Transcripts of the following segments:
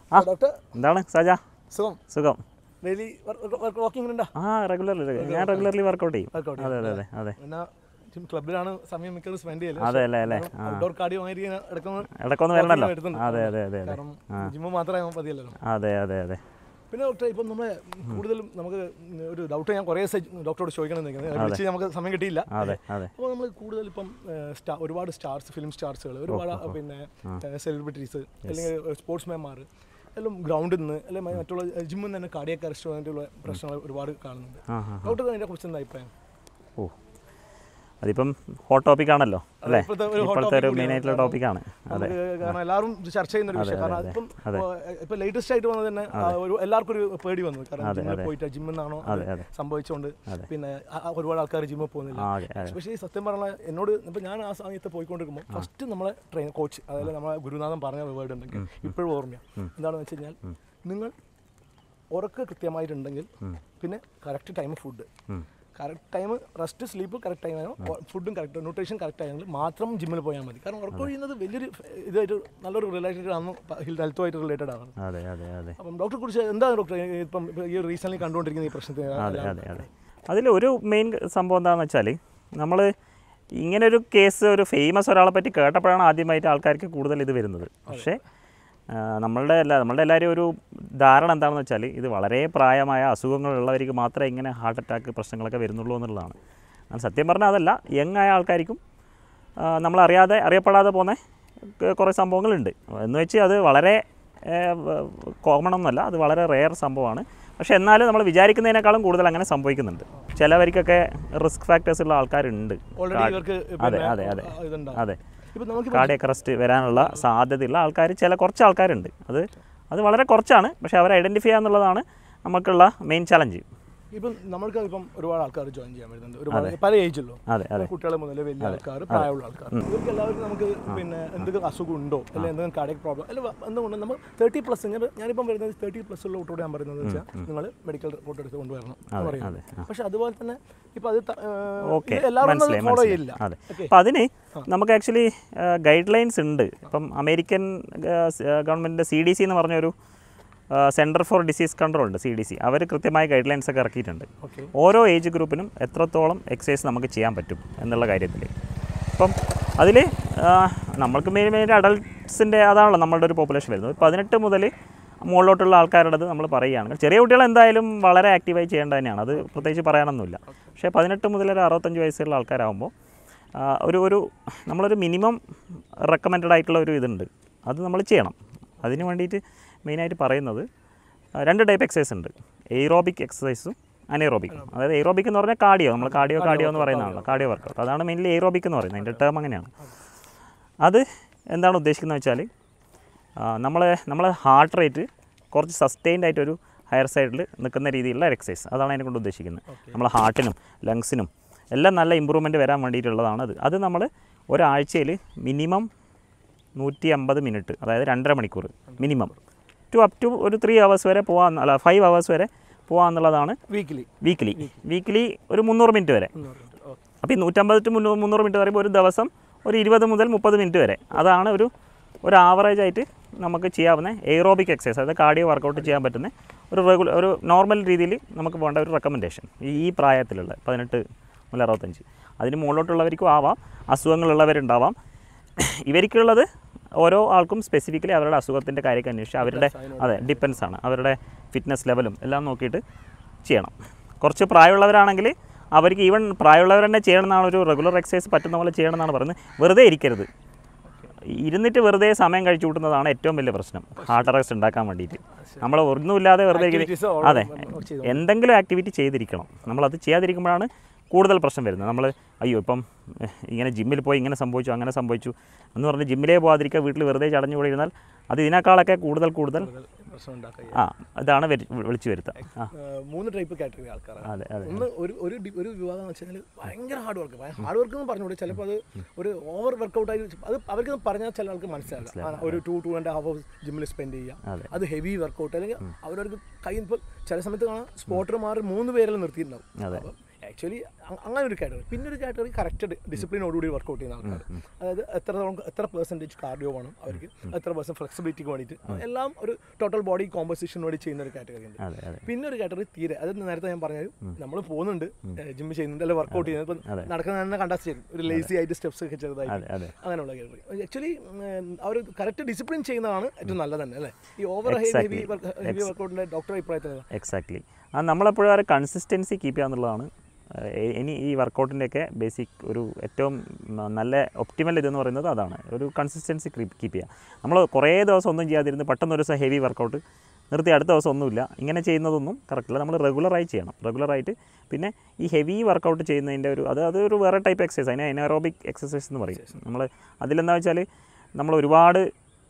ആ. ഡോക്ടർ എന്താണ് സജ സുഖം സുഖം ഡെയിലി വാക്കിംഗ് ഉണ്ടോ ആ റെഗുലർലി ഞാൻ റെഗുലർലി വർക്കൗട്ട് ചെയ്യും വർക്കൗട്ട് അതെ അതെ അതെ അതെ പിന്നെ ജിം ക്ലബിലാണ് സമയം മിക്കത് സ്പെൻഡ് ചെയ്യല് അതെ അല്ലേ അല്ലേ ആ ഔട്ട്ഡോർ കാർഡിയോ ആയിട്ട് എടുക്കുന്ന ഇടയ്ക്കൊന്ന് വരണല്ലോ വരുന്നുണ്ട്. അതെ അതെ അതെ അതെ കാരണം ജിമ്മ് മാത്രമേ മതിയല്ലോ അതെ അതെ അതെ പിന്നെ ഡോക്ടർ ഇപ്പം നമ്മളെ കൂടുതലും നമുക്ക് ഒരു ഡൗട്ട് ഞാൻ കുറേ ഡോക്ടറോട് ചോദിക്കണം എന്ന് നിൽക്കുന്നത് വിളിച്ച് നമുക്ക് സമയം കിട്ടിയില്ല അതെ അതെ അപ്പോൾ നമ്മൾ കൂടുതൽ ഇപ്പം സ്റ്റാ ഒരുപാട് സ്റ്റാർസ് ഫിലിം സ്റ്റാർസുകൾ ഒരുപാട് പിന്നെ സെലിബ്രിറ്റീസ് അല്ലെങ്കിൽ സ്പോർട്സ്മാൻമാർ എല്ലാം ഗ്രൗണ്ടിൽ നിന്ന് അല്ലെങ്കിൽ മറ്റുള്ള ജിമ്മിൽ നിന്ന് തന്നെ കാർഡിയക്ക് അറസ്റ്റ് അങ്ങനത്തെയുള്ള പ്രശ്നങ്ങൾ ഒരുപാട് കാണുന്നുണ്ട് ആ ആ ഡോക്ടർ അതിനെ കുറിച്ച് എന്താ അഭിപ്രായം ഓ അതിപ്പം ഹോട്ട് ടോപ്പിക് ആണല്ലോ അല്ലേ ഇപ്പോഴത്തെ ഒരു hot ഇപ്പോഴത്തെ ഒരു topic മെയിൻ ആയിട്ടുള്ള ടോപ്പിക്കാണ് അതെ നമുക്ക് കാരണം എല്ലാവരും ഇത് ചർച്ച ചെയ്യുന്ന ഒരു വിഷയം കാരണം അതിപ്പം ഇപ്പൊ ലേറ്റസ്റ്റ് ആയിട്ട് വന്നത് തന്നെ ആ, ഒരു എല്ലാവർക്കും ഒരു പേടി വന്നു കാരണം ജിമ്മിൽ പോയിട്ട് ജിമ്മിൽ നിന്നാണോ അതെ അതെ സംഭവിച്ചുകൊണ്ട് പിന്നെ ആ- ആ ഒരുപാട് ആൾക്കാർ ജിമ്മിൽ പോകുന്നില്ല ആ അതെ അതെ പക്ഷേ ഈ സത്യം പറഞ്ഞാൽ എന്നോട് ഇപ്പം ഞാൻ ആ സമയത്ത് പോയിക്കൊണ്ടിരിക്കുമ്പോൾ ഫസ്റ്റ് നമ്മളെ ട്രെയിൻ കോച്ച് അതായത് നമ്മളെ ഗുരുനാഥൻ പറഞ്ഞ വേർഡ് ഉണ്ടെങ്കിൽ ഇപ്പോഴും ഓർമ്മയാണ് എന്താണെന്ന് വെച്ച് കഴിഞ്ഞാൽ നിങ്ങൾ ഉറക്കം കൃത്യമായിട്ടുണ്ടെങ്കിൽ പിന്നെ കറക്റ്റ് ടൈം ഫുഡ് ഉം. Correct time rest sleep correct time ആയോ ഫുഡും കറക്റ്റ് ന്യൂട്രീഷൻ കറക്റ്റ് ആയെങ്കിൽ മാത്രം ജിമ്മിൽ പോയാൽ മതി കാരണം ഉറക്കം ഒഴിയുന്നത് വലിയൊരു ഇതായിട്ട് നല്ലൊരു റിലേറ്റഡ് ആണ് ഹെൽത്തുമായിട്ട് റിലേറ്റഡ് ആണ് അതെ അതെ അതെ അപ്പം ഡോക്ടറെ കുറിച്ച് എന്താണ് ഡോക്ടർ ഇപ്പം ഈ റീസെന്റ് കണ്ടുകൊണ്ടിരിക്കുന്ന ഈ പ്രശ്നത്തെ അതെ അതെ അതെ അതിൽ ഒരു മെയിൻ സംഭവം എന്താണെന്ന് വെച്ചാൽ നമ്മൾ ഇങ്ങനെ ഒരു കേസ് ഒരു ഫേമസ് ഒരാളെ പറ്റി കേട്ടപ്പോഴാണ് ആദ്യമായിട്ട് ആൾക്കാർക്ക് കൂടുതൽ ഇത് വരുന്നത് പക്ഷേ ആ, നമ്മളുടെ എല്ലാ നമ്മളുടെ എല്ലാവരും ഒരു ധാരണ എന്താണെന്ന് വെച്ചാൽ ഇത് വളരെ പ്രായമായ അസുഖങ്ങളുള്ളവർക്ക് മാത്രമേ ഇങ്ങനെ ഹാർട്ട് അറ്റാക്ക് പ്രശ്നങ്ങളൊക്കെ വരുന്നുള്ളൂ എന്നുള്ളതാണ് എന്നാൽ സത്യം പറഞ്ഞാൽ അതല്ല യങ് ആയ ആൾക്കാർക്കും ആ, നമ്മളറിയാതെ അറിയപ്പെടാതെ പോകുന്ന ക- കുറേ സംഭവങ്ങളുണ്ട് എന്ന് വെച്ച് അത് വളരെ കോമൺ ഒന്നുമല്ല അത് വളരെ റെയർ സംഭവമാണ് പക്ഷേ എന്നാലും നമ്മൾ വിചാരിക്കുന്നതിനേക്കാളും കൂടുതൽ അങ്ങനെ സംഭവിക്കുന്നുണ്ട് ചിലവർക്കൊക്കെ റിസ്ക് ഫാക്ടേഴ്സ് ഉള്ള ആൾക്കാരുണ്ട് ഓൾറെഡി ഇവർക്ക് അതെ പിന്നെ അതെ അതെ ഇതുണ്ടാവും അതെ ഇപ്പം നമുക്ക് കാർഡിയക് അറസ്റ്റ് വരാനുള്ള സാധ്യതയുള്ള ആൾക്കാർ ചില കുറച്ച് ആൾക്കാരുണ്ട് അത് അത് വളരെ കുറച്ചാണ് പക്ഷേ അവരെ ഐഡൻറ്റിഫൈ ചെയ്യുക എന്നുള്ളതാണ് നമുക്കുള്ള മെയിൻ ചലഞ്ച് ഇപ്പം നമ്മൾക്ക് ഇപ്പം ഒരുപാട് ആൾക്കാർ ജോയിൻ ചെയ്യാൻ വരുന്നുണ്ട് ഒരുപാട് പല ഏജല്ലോ അതെ അതെ കുട്ടികൾ മുതൽ വലിയ ആൾക്കാർ പ്രായമുള്ള ആൾക്കാർ ഇവർക്ക് എല്ലാവർക്കും നമുക്ക് പിന്നെ എന്തെങ്കിലും അസുഖം ഉണ്ടോ അല്ലെങ്കിൽ എന്തെങ്കിലും കാർഡിയക് പ്രോബ്ലം അല്ല എന്തുകൊണ്ട് നമ്മൾ തേർട്ടി പ്ലസ് ഞാൻ ഞാനിപ്പം വരുന്നത് തേർട്ടി പ്ലസ് ഉള്ള കുട്ടിയോട് ഞാൻ പറയുന്നത് വെച്ചാൽ നിങ്ങൾ മെഡിക്കൽ റിപ്പോർട്ട് എടുത്ത് കൊണ്ടുവരണം എന്ന് പറയുന്നത് അതെ പക്ഷെ അതുപോലെ തന്നെ ഇപ്പം അത് ത- ഏഹ് ഓക്കെ ഇത് എല്ലാവരും മനസ്സിലായി ഫോളോ മനസ്സിലായി ചെയ്യില്ല അതെ അപ്പം അതിന് നമുക്ക് ആക്ച്വലി ഗൈഡ് ലൈൻസ് ഉണ്ട് ഇപ്പം അമേരിക്കൻ ഗവൺമെൻറ്റിൻ്റെ സി ഡി സി എന്ന് പറഞ്ഞൊരു സെൻറ്റർ ഫോർ ഡിസീസ് കൺട്രോൾ ഉണ്ട് സി ഡി സി അവർ കൃത്യമായ ഗൈഡ് ലൈൻസ് ഒക്കെ ഇറക്കിയിട്ടുണ്ട് ഓക്കെ ഓരോ ഏജ് ഗ്രൂപ്പിനും എത്രത്തോളം എക്സസൈസ് നമുക്ക് ചെയ്യാൻ പറ്റും എന്നുള്ള കാര്യത്തിൽ അപ്പം അതിൽ നമ്മൾക്ക് മെയിൻ മെയിൻ അഡൾട്ട്സിൻ്റെ അതാണല്ലോ നമ്മളുടെ ഒരു പോപ്പുലേഷൻ വരുന്നത് ഒരു പതിനെട്ട് മുതൽ മുകളിലോട്ടുള്ള ആൾക്കാരുടേത് നമ്മൾ പറയുകയാണെങ്കിൽ ചെറിയ കുട്ടികൾ എന്തായാലും വളരെ ആക്റ്റീവായി ചെയ്യേണ്ട തന്നെയാണ് അത് പ്രത്യേകിച്ച് പറയാനൊന്നുമില്ല പക്ഷേ പതിനെട്ട് മുതൽ ഒരു അറുപത്തഞ്ച് വയസ്സുള്ള ആൾക്കാരാകുമ്പോൾ ആ, ഒരു ഒരു നമ്മളൊരു മിനിമം റെക്കമെൻഡഡ് ആയിട്ടുള്ള ഒരു ഇതുണ്ട് അത് നമ്മൾ ചെയ്യണം അതിന് വേണ്ടിയിട്ട് മെയിനായിട്ട് പറയുന്നത് ആ, രണ്ട് ടൈപ്പ് എക്സസൈസ് ഉണ്ട് എയ്റോബിക് എക്സസൈസും അനേറോബിക്കും അതായത് എയ്റോബിക് എന്ന് പറഞ്ഞാൽ കാർഡിയോ നമ്മൾ കാർഡിയോ കാർഡിയോ എന്ന് പറയുന്നതാണല്ലോ കാർഡിയോ വർക്കൗട്ട് അതാണ് മെയിൻലി എയ്റോബിക് എന്ന് പറയുന്നത് അതിൻ്റെ ടേം അങ്ങനെയാണ് അത് എന്താണ് ഉദ്ദേശിക്കുന്നത് വെച്ചാൽ നമ്മളെ നമ്മളെ ഹാർട്ട് റേറ്റ് കുറച്ച് സസ്റ്റെയിൻഡ് ആയിട്ടൊരു ഹയർ സൈഡിൽ നിൽക്കുന്ന രീതിയിലുള്ള എക്സസൈസ് അതാണ് അതിനെ കൊണ്ട് ഉദ്ദേശിക്കുന്നത് നമ്മളെ ഹാർട്ടിനും ലങ്സിനും എല്ലാം നല്ല ഇമ്പ്രൂവ്മെൻറ്റ് വരാൻ വേണ്ടിയിട്ടുള്ളതാണ് അത് അത് നമ്മൾ ഒരാഴ്ചയിൽ മിനിമം നൂറ്റി അമ്പത് മിനിറ്റ് അതായത് രണ്ടര മണിക്കൂർ മിനിമം ടു അപ് ടു ഒരു ത്രീ അവേഴ്സ് വരെ പോകാൻ അല്ല ഫൈവ് അവേഴ്സ് വരെ പോകാമെന്നുള്ളതാണ് വീക്കിലി വീക്കിലി വീക്കിലി ഒരു മുന്നൂറ് മിനിറ്റ് വരെ അപ്പോൾ ഈ നൂറ്റമ്പത് ടു മുന്നൂറ് മുന്നൂറ് മിനിറ്റ് പറയുമ്പോൾ ഒരു ദിവസം ഒരു ഇരുപത് മുതൽ മുപ്പത് മിനിറ്റ് വരെ അതാണ് ഒരു ഒരു ആവറേജ് ആയിട്ട് നമുക്ക് ചെയ്യാവുന്ന എയ്റോബിക് എക്സസൈസ് അതായത് കാർഡിയോ വർക്കൗട്ട് ചെയ്യാൻ പറ്റുന്ന ഒരു റെഗുലർ ഒരു നോർമൽ രീതിയിൽ നമുക്ക് വേണ്ട ഒരു റെക്കമെൻഡേഷൻ ഈ പ്രായത്തിലുള്ള പതിനെട്ട് മുതൽ അറുപത്തഞ്ച് അതിന് മുകളിലോട്ടുള്ളവർക്കും ആവാം അസുഖങ്ങളുള്ളവരുണ്ടാവാം ഇവർക്കുള്ളത് ഓരോ ആൾക്കും സ്പെസിഫിക്കലി അവരുടെ അസുഖത്തിൻ്റെ കാര്യമൊക്കെ അന്വേഷിച്ച് അവരുടെ അതെ ഡിപ്പെൻസ് ആണ് അവരുടെ ഫിറ്റ്നസ് ലെവലും എല്ലാം നോക്കിയിട്ട് ചെയ്യണം കുറച്ച് പ്രായമുള്ളവരാണെങ്കിൽ അവർക്ക് ഈവൻ പ്രായമുള്ളവർ തന്നെ ചെയ്യണമെന്നാണ് ഒരു റെഗുലർ എക്സസൈസ് പറ്റുന്ന പോലെ ചെയ്യണമെന്നാണ് പറയുന്നത് വെറുതെ ഇരിക്കരുത് ഇരുന്നിട്ട് വെറുതെ സമയം കഴിച്ചു കൂട്ടുന്നതാണ് ഏറ്റവും വലിയ പ്രശ്നം ഹാർട്ട് അറസ്റ്റ് ഉണ്ടാക്കാൻ വേണ്ടിയിട്ട് നമ്മൾ ഒന്നുമില്ലാതെ വെറുതെ ഇരിക്കുന്ന- Activities all അതെ ചെയ്തോ. എന്തെങ്കിലും ആക്ടിവിറ്റി ചെയ്തിരിക്കണം നമ്മളത് ചെയ്യാതിരിക്കുമ്പോഴാണ് കൂടുതൽ പ്രശ്നം വരുന്നത് നമ്മൾ അയ്യോ ഇപ്പം എഹ്, ഇങ്ങനെ ജിമ്മിൽ പോയി ഇങ്ങനെ സംഭവിച്ചു അങ്ങനെ സംഭവിച്ചു എന്ന് പറഞ്ഞ് ജിമ്മിലേ പോകാതിരിക്കുക വീട്ടിൽ വെറുതെ ചടഞ്ഞു കൂടി ഇരുന്നാൽ അത് ഇതിനേക്കാളൊക്കെ കൂടുതൽ കൂടുതൽ പ്രശ്നം ഉണ്ടാക്കുക ആ ഇതാണ് വരി- വിളിച്ചു വരുത്തുക ആ ഏഹ് മൂന്ന് ടൈപ്പ് കാറ്റഗറി ആൾക്കാരാണ് അതെ അതെ ഒന്ന് ഒരു ഒരു ഡി- ഒരു വിഭാഗം എന്ന് വെച്ചാൽ ഭയങ്കര ഹാർഡ് വർക്ക് ഹാർഡ് വർക്ക് എന്ന് പറഞ്ഞുകൂടെ ചിലപ്പോൾ അത് ഒരു ഓവർ വർക്കൗട്ട് ആയി അത് അവർക്ക് പറഞ്ഞാൽ ചില ആൾക്ക് മനസ്സിലാവില്ല ആ, ഒരു two two and half hours ജിമ്മിൽ സ്പെൻഡ് അതെ. ചെയ്യുക അത് ഹെവി വർക്കൗട്ട് അല്ലെങ്കിൽ അവരവർക്ക് കൈ ഇപ്പോൾ ചില സമയത്ത് കാണാം സ്പോട്ടർമാർ മൂന്ന് പേരെല്ലാം നിർത്തിയിട്ടുണ്ടാവും അതെ. അപ്പം ആക്ച്വലി അങ്ങനെ ഒരു കാറ്റഗറി പിന്നെ ഒരു കാറ്റഗറി കറക്റ്റ് ഡിസിപ്ലിനോടുകൂടി വർക്കൗട്ട് ചെയ്യുന്ന ആൾക്കാർ അതായത് എത്രത്തോളം എത്ര പെർസെൻറ്റേജ് കാർഡിയോ വേണം അവർക്ക് എത്ര പെർസെൻറ്റ് ഫ്ലെക്സിബിലിറ്റിക്ക് വേണ്ടിയിട്ട് എല്ലാം ഒരു ടോട്ടൽ ബോഡി കോമ്പോസിഷന് വേണ്ടി ചെയ്യുന്ന ഒരു കാറ്റഗറി ഉണ്ട് അതെ അതെ പിന്നെ ഒരു കാറ്റഗറി തീരെ അത് നേരത്തെ ഞാൻ പറഞ്ഞു നമ്മൾ പോകുന്നുണ്ട് ജിമ്മ് ചെയ്യുന്നുണ്ട് അല്ലെങ്കിൽ വർക്കൗട്ട് ചെയ്യുന്നത് ഇപ്പം നടക്കുന്ന തന്നെ കണ്ടാൽ ചെയ്യും ഒരു ലേസി ആയിട്ട് സ്റ്റെപ്സ് ഒക്കെ ചെറുതായിട്ട് അതെ അതെ അങ്ങനെയുള്ള കാറ്റഗറി ആക്ച്വലി അവർ കറക്റ്റ് ഡിസിപ്ലിൻ ചെയ്യുന്നതാണ് ഏറ്റവും നല്ലത് തന്നെ അല്ലേ ഈ ഓവർ ഹെവി ഹെവി വർക്കൗട്ടിൻ്റെ ഡോക്ടർ അഭിപ്രായത്തിൽ ഏതാ? എക്സാക്ട്ലി ആ നമ്മളെപ്പോഴും ആ ഒരു കൺസിസ്റ്റൻസി കീപ്പ് ചെയ്യുക എന്നുള്ളതാണ് ഏഹ്, എ- ഇനി ഈ വർക്കൗട്ടിൻ്റെയൊക്കെ ബേസിക് ഒരു ഏറ്റവും ഉം, നല്ല ഒപ്റ്റിമൽ ഇതെന്ന് പറയുന്നത് അതാണ് ഒരു കൺസിസ്റ്റൻസി കീപ്പ് ചെയ്യുക നമ്മൾ കുറേ ദിവസം ഒന്നും ചെയ്യാതിരുന്ന് പെട്ടെന്ന് ഒരു ദിവസം ഹെവി വർക്കൗട്ട് നിർത്തി അടുത്ത ദിവസം ഒന്നുമില്ല ഇങ്ങനെ ചെയ്യുന്നതൊന്നും കറക്റ്റില്ല നമ്മൾ റെഗുലറായി ചെയ്യണം റെഗുലറായിട്ട് പിന്നെ ഈ ഹെവി വർക്കൗട്ട് ചെയ്യുന്നതിൻ്റെ ഒരു അത് അതൊരു വേറെ ടൈപ്പ് എക്സസൈസ് അതിനെ എനറോബിക് എക്സസൈസ് എന്ന് പറയും നമ്മൾ അതിലെന്താ വെച്ചാൽ നമ്മൾ ഒരുപാട്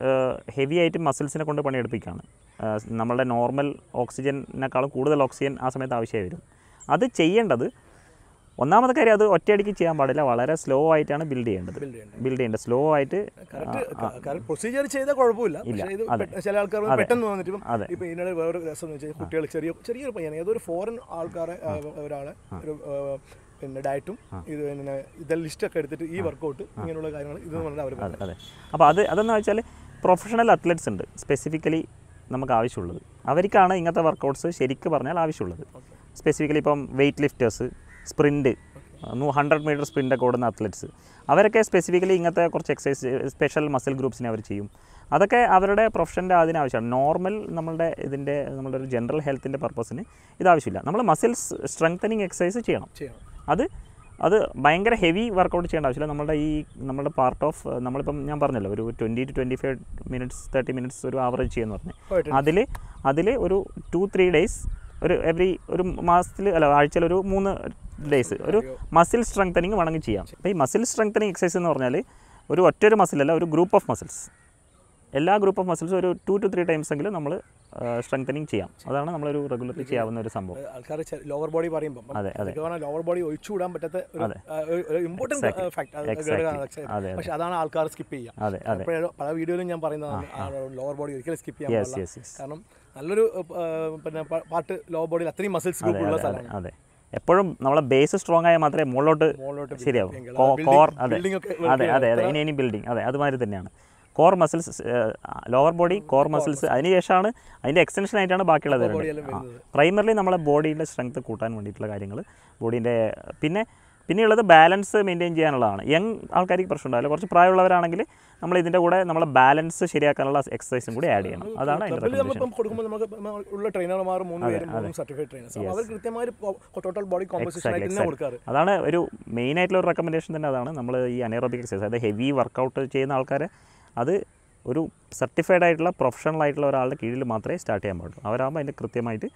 ഹെവി ആയിട്ട് മസിൽസിനെ കൊണ്ട് പണിയെടുപ്പിക്കുകയാണ് ഏഹ് നമ്മളുടെ നോർമൽ ഓക്സിജനേക്കാളും കൂടുതൽ ഓക്സിജൻ ആ സമയത്ത് ആവശ്യമായി വരും അത് ചെയ്യേണ്ടത് ഒന്നാമത്തെ കാര്യം അത് ഒറ്റയടിക്ക് ചെയ്യാൻ പാടില്ല വളരെ സ്ലോ ആയിട്ടാണ് ബിൽഡ് ചെയ്യേണ്ടത് Build ചെയ്യേണ്ടത്. ബിൽഡ് ചെയ്യേണ്ടത് സ്ലോ ആയിട്ട് കറക്റ്റ് പ്രൊസീജിയർ ചെയ്താൽ കുഴപ്പമില്ല പക്ഷേ ഇത് പെ- ചില ആൾക്കാർ പെട്ടെന്ന് വന്നിട്ട് ഇപ്പം അതെ. ഇപ്പം ഇതിനിടെ വേറൊരു രസം എന്ന് വെച്ചാൽ കുട്ടികൾ ചെറിയ ചെറിയൊരു പയ്യൻ ഏതൊരു ഫോറിൻ ആൾക്കാരെ ആ, ഒരാളെ ഒരു ആ, പിന്നെ ഡയറ്റും ഇത് പിന്നെ ഇതെല്ലാം ലിസ്റ്റൊക്കെ എടുത്തിട്ട് ഈ വർക്കൗട്ട് ഇങ്ങനെയുള്ള കാര്യങ്ങൾ ഇത് പറഞ്ഞാൽ അവർ അതെ അതെ അപ്പോൾ അത് അതെന്ന് വെച്ചാൽ പ്രൊഫഷണൽ അത്ലറ്റ്സ് ഉണ്ട് സ്പെസിഫിക്കലി നമുക്ക് ആവശ്യമുള്ളത് അവർക്കാണ് ഇങ്ങനത്തെ വർക്കൗട്ട്സ് ശരിക്ക് പറഞ്ഞാൽ ആവശ്യമുള്ളത് സ്പെസിഫിക്കലി ഇപ്പം weight lifters sprint hundred metre സ്പ്രിൻ്റൊക്കെ ഓടുന്ന അത്ലറ്റ്സ് അവരൊക്കെ സ്പെസിഫിക്കലി ഇങ്ങനത്തെ കുറച്ച് എക്സസൈസ് സ്പെഷ്യൽ മസിൽ ഗ്രൂപ്പ്സിനെ അവർ ചെയ്യും അതൊക്കെ അവരുടെ പ്രൊഫഷൻ്റെ അതിനാവശ്യമാണ് നോർമൽ നമ്മളുടെ ഇതിൻ്റെ നമ്മളുടെ ഒരു ജനറൽ ഹെൽത്തിൻ്റെ പർപ്പസിന് ഇതാവശ്യമില്ല നമ്മൾ മസിൽസ് സ്ട്രെങ്തനിങ് എക്സസൈസ് ചെയ്യണം ചെയ്യണം അത് അത് ഭയങ്കര ഹെവി വർക്കൗട്ട് ചെയ്യേണ്ട ആവശ്യമില്ല നമ്മുടെ ഈ നമ്മുടെ പാർട്ട് ഓഫ് നമ്മളിപ്പം ഞാൻ പറഞ്ഞല്ലോ ഒരു twenty to twenty five minutes thirty minutes ഒരു ആവറേജ് ചെയ്യുമെന്ന് പറഞ്ഞു പോയിട്ടുണ്ട്. അതിൽ അതിൽ ഒരു ടു ത്രീ ഡേയ്സ് ഒരു എവറി ഒരു മാസത്തിൽ അല്ല ആഴ്ചയിൽ ഒരു മൂന്ന് ഡേയ്സ് ഒരു മസിൽ സ്ട്രെങ്തനിങ് വേണമെങ്കിൽ ചെയ്യാം അപ്പോൾ ഈ മസിൽ സ്ട്രെങ്തനിങ് എക്സസൈസ് എന്ന് പറഞ്ഞാൽ ഒരു ഒറ്റൊരു മസിലല്ല ഒരു ഗ്രൂപ്പ് ഓഫ് മസിൽസ് എല്ലാ ഗ്രൂപ്പ് ഓഫ് മസിൽസും ഒരു ടു ടു ത്രീ ടൈംസ് എങ്കിലും നമ്മൾ സ്ട്രെങ്തനിങ് ചെയ്യാം അതാണ് നമ്മളൊരു റെഗുലർലി ചെയ്യാവുന്ന ഒരു സംഭവം ആൾക്കാർ ലോവർ ബോഡി പറയുമ്പോൾ അതെ, അതെ. ലോവർ ബോഡി ഒഴിച്ചുകൂടാൻ പറ്റാത്ത ഒരു, ആ, ഒരു- ഒരു ഇമ്പോർട്ടൻറ്റ് Exactly. ഫാക്ട് അതെ, പക്ഷെ അതാണ് ആൾക്കാർ സ്കിപ്പ് ചെയ്യുക അതെ അതെ അപ്പോഴും പല വീഡിയോയിലും ഞാൻ പറയുന്നതാണ് ലോവർ ബോഡി ഒരിക്കലും സ്കിപ്പ് ചെയ്യാൻ യെസ് പാടില്ല യെസ് യെസ് കാരണം നല്ലൊരു ആ, പിന്നെ പ- പാർട്ട് ലോവർ ബോഡിയിൽ അത്രയും മസിൽസ് ഗ്രൂപ്പ് ഉള്ള അതെ സ്ഥലമാണ് അതെ എപ്പോഴും നമ്മളെ ബേസ് സ്ട്രോങ് ആയാൽ മാത്രമേ മുകളിലോട്ട് മുകളിലോട്ട് ശരിയാവും building, കോ- building- കോർ അതെ building ഒക്കെ അതെ അതെ അതെ ഇനി ഇനി ബിൽഡിംഗ് അതെ അതുമാതിരി തന്നെയാണ് core muscles lower body core muscles അതിനുശേഷമാണ് അതിൻ്റെ എക്സ്റ്റൻഷൻ ആയിട്ടാണ് ബാക്കിയുള്ളത് body വരുന്നത് എല്ലാം വരുന്നത്. പ്രൈമറിലി നമ്മളെ ബോഡിയുടെ സ്ട്രെങ്ത് കൂട്ടാൻ വേണ്ടിയിട്ടുള്ള കാര്യങ്ങൾ ബോഡീൻ്റെ പിന്നെ പിന്നെയുള്ളത് ബാലൻസ് മെയിൻറ്റെയിൻ ചെയ്യാനുള്ളതാണ് യങ് ആൾക്കാർക്ക് പ്രശ്നം ഉണ്ടാവില്ല കുറച്ച് പ്രായമുള്ളവരാണെങ്കിൽ നമ്മൾ ഇതിൻ്റെ കൂടെ നമ്മളെ ബാലൻസ് ശരിയാക്കാനുള്ള എക്സസൈസും കൂടി ആഡ് ചെയ്യണം അതാണ് അതിൻ്റെ ക്ലബ്ബിൽ റെക്കമെൻഡേഷൻ നമ്മളിപ്പം കൊടുക്കുമ്പോൾ നമുക്ക് ഇപ്പം ഉള്ള ട്രെയിനർമാർ മൂന്ന് പേരും മൂന്നും സർട്ടിഫൈഡ് ട്രെയിനേഴ്സ് അവർ കൃത്യമായി ടോട്ടൽ ബോഡി കോമ്പോസിഷൻ ആയിട്ട് തന്നെ കൊടുക്കാറ് അതാണ് ഒരു മെയിൻ ആയിട്ടുള്ള ഒരു റെക്കമെൻഡേഷൻ തന്നെ അതാണ് നമ്മൾ ഈ അനേറോബിക് എക്സസൈസ് അതായത് ഹെവി വർക്കൗട്ട് ചെയ്യുന്ന ആൾക്കാരെ അത് ഒരു സർട്ടിഫൈഡ് ആയിട്ടുള്ള പ്രൊഫഷണൽ ആയിട്ടുള്ള ഒരാളുടെ കീഴിൽ മാത്രമേ സ്റ്റാർട്ട് ചെയ്യാൻ പാടുള്ളൂ അവരാകുമ്പോൾ അതിൻ്റെ കൃത്യമായിട്ട്